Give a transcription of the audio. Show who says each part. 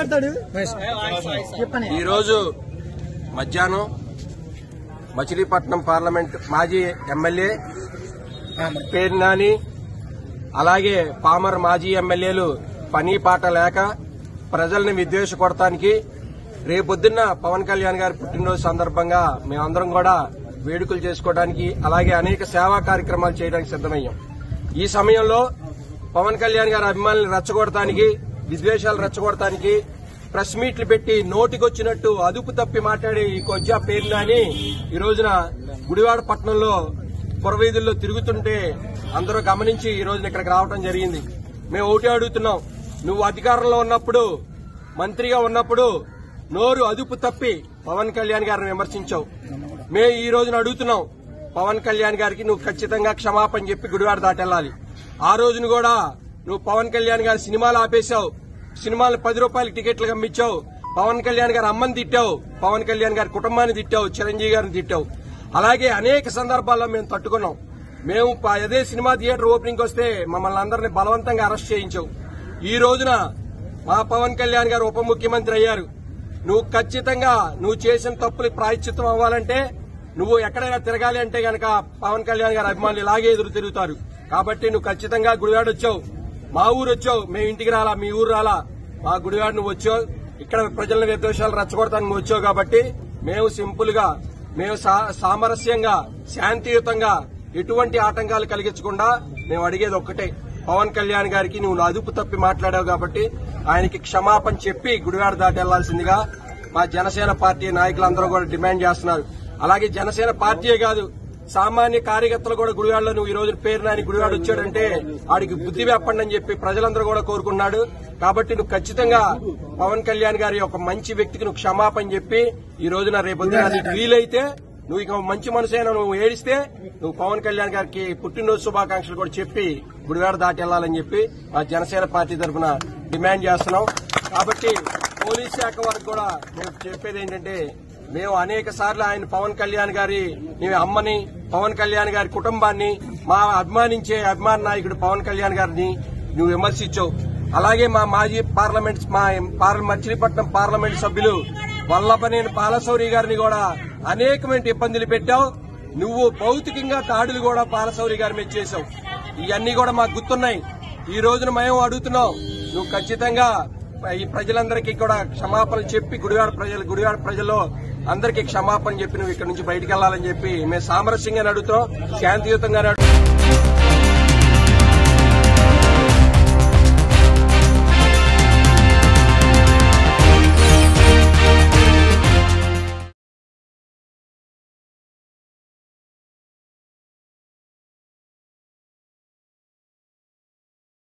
Speaker 1: మాట్లాడతాడు చెప్పని
Speaker 2: ఈరోజు మధ్యాహ్నం మచిలీపట్నం పార్లమెంట్ మాజీ ఎమ్మెల్యే పేరు నాని అలాగే పామర్ మాజీ ఎమ్మెల్యేలు పని పాట లేక ప్రజల్ని విద్వేష కొడటానికి రేపొద్దున్న పవన్ కళ్యాణ్ గారి పుట్టినరోజు సందర్భంగా మేమందరం కూడా వేడుకలు చేసుకోవడానికి అలాగే అనేక సేవా కార్యక్రమాలు చేయడానికి సిద్దమయ్యాం ఈ సమయంలో పవన్ కళ్యాణ్ గారి అభిమానులను రెచ్చగొడటానికి విద్వేషాలు రెచ్చగొడటానికి ప్రెస్ మీట్లు పెట్టి నోటికొచ్చినట్టు అదుపు తప్పి మాట్లాడే ఈ కొజ్జా పేరు నాని ఈ రోజున గుడివాడ పట్టణంలో పురవీధుల్లో తిరుగుతుంటే అందరూ గమనించి ఈ రోజున ఇక్కడికి రావడం జరిగింది మేము ఒకటే అడుగుతున్నాం నువ్వు అధికారంలో ఉన్నప్పుడు మంత్రిగా ఉన్నప్పుడు నోరు అదుపు తప్పి పవన్ కళ్యాణ్ గారిని విమర్శించావు మేము ఈ రోజున అడుగుతున్నాం పవన్ కళ్యాణ్ గారికి నువ్వు ఖచ్చితంగా క్షమాపణ చెప్పి గుడివాడ దాటెళ్ళాలి ఆ రోజున కూడా నువ్వు పవన్ కళ్యాణ్ గారి సినిమాలు ఆపేశావు సినిమాలు పది రూపాయలకి టికెట్లు అమ్మించావు పవన్ కళ్యాణ్ గారి అమ్మని తిట్టావు పవన్ కళ్యాణ్ గారి కుటుంబాన్ని తిట్టావు చిరంజీవి గారిని తిట్టావు అలాగే అనేక సందర్భాల్లో మేము తట్టుకున్నాం మేము ప- అదే సినిమా థియేటర్ ఓపెనింగ్ వస్తే మమ్మల్ని అందరినీ బలవంతంగా అరెస్ట్ చేయించావు ఈ రోజున మా పవన్ కళ్యాణ్ గారు ఉప ముఖ్యమంత్రి అయ్యారు నువ్వు ఖచ్చితంగా నువ్వు చేసిన తప్పులకు ప్రాయశ్చిత్తం అవ్వాలంటే నువ్వు ఎక్కడైనా తిరగాలి అంటే గనక పవన్ కళ్యాణ్ గారి అభిమానులు ఇలాగే ఎదురు తిరుగుతారు కాబట్టి నువ్వు ఖచ్చితంగా గుడివాడ వచ్చావు మా ఊరు వచ్చావు మేము ఇంటికి రాలా మీ ఊరు రాలా మా గుడివాడ నువ్వు వచ్చావు ఇక్కడ ప్రజల నిర్దోషాలు రెచ్చగొడతానికి నువ్వు వచ్చావు కాబట్టి మేము సింపుల్ గా మేము సా- సామరస్యంగా శాంతియుతంగా ఎటువంటి ఆటంకాలు కలిగించకుండా మేము అడిగేది ఒక్కటే పవన్ కళ్యాణ్ గారికి నువ్వు అదుపు తప్పి మాట్లాడావు కాబట్టి ఆయనకి క్షమాపణ చెప్పి గుడివాడ దాటి వెళ్లాల్సిందిగా మా జనసేన పార్టీ నాయకులందరూ కూడా డిమాండ్ చేస్తున్నారు అలాగే జనసేన పార్టీయే కాదు సామాన్య కార్యకర్తలు కూడా గుడివాడలో నువ్వు ఈ రోజు పేరు నాని గుడివాడ వచ్చాడంటే ఆడికి బుద్ధి వెప్పండి అని చెప్పి ప్రజలందరూ కూడా కోరుకున్నాడు కాబట్టి నువ్వు ఖచ్చితంగా పవన్ కళ్యాణ్ గారి ఒక మంచి వ్యక్తికి నువ్వు క్షమాపణ చెప్పి ఈ రోజున రేపొద్దున నీకు వీలైతే నువ్వు ఇక మంచి మనసైనా నువ్వు ఏడిస్తే నువ్వు పవన్ కళ్యాణ్ గారికి పుట్టినరోజు శుభాకాంక్షలు కూడా చెప్పి గుడివాడ దాటి వెళ్లాలని చెప్పి మా జనసేన పార్టీ తరఫున డిమాండ్ చేస్తున్నాం కాబట్టి పోలీస్ శాఖ వారికి కూడా మేము చెప్పేది ఏంటంటే మేము అనేక సార్లు ఆయన పవన్ కళ్యాణ్ గారి నీ అమ్మని పవన్ కళ్యాణ్ గారి కుటుంబాన్ని మా అభిమానించే అభిమాన నాయకుడు పవన్ కళ్యాణ్ గారిని నువ్వు విమర్శించావు అలాగే మా మాజీ పార్లమెంట్ మా పార్ల- మచిలీపట్నం పార్లమెంట్ సభ్యులు వల్లభనేని పాలశౌరి గారిని కూడా అనేకమైన ఇబ్బందులు పెట్టావు నువ్వు భౌతికంగా దాడులు కూడా పాలశౌరి గారి మీద చేశావు ఇవన్నీ కూడా మాకు గుర్తున్నాయి ఈ రోజున మేము అడుగుతున్నాం నువ్వు ఖచ్చితంగా ఈ ప్రజలందరికీ కూడా క్షమాపణ చెప్పి గుడివాడ ప్రజలు గుడివాడ ప్రజల్లో అందరికీ క్షమాపణ చెప్పి నువ్వు ఇక్కడ నుంచి బయటికి వెళ్లాలని చెప్పి మేము సామరస్యంగా అడుగుతాం శాంతియుతంగా అడుగుతాం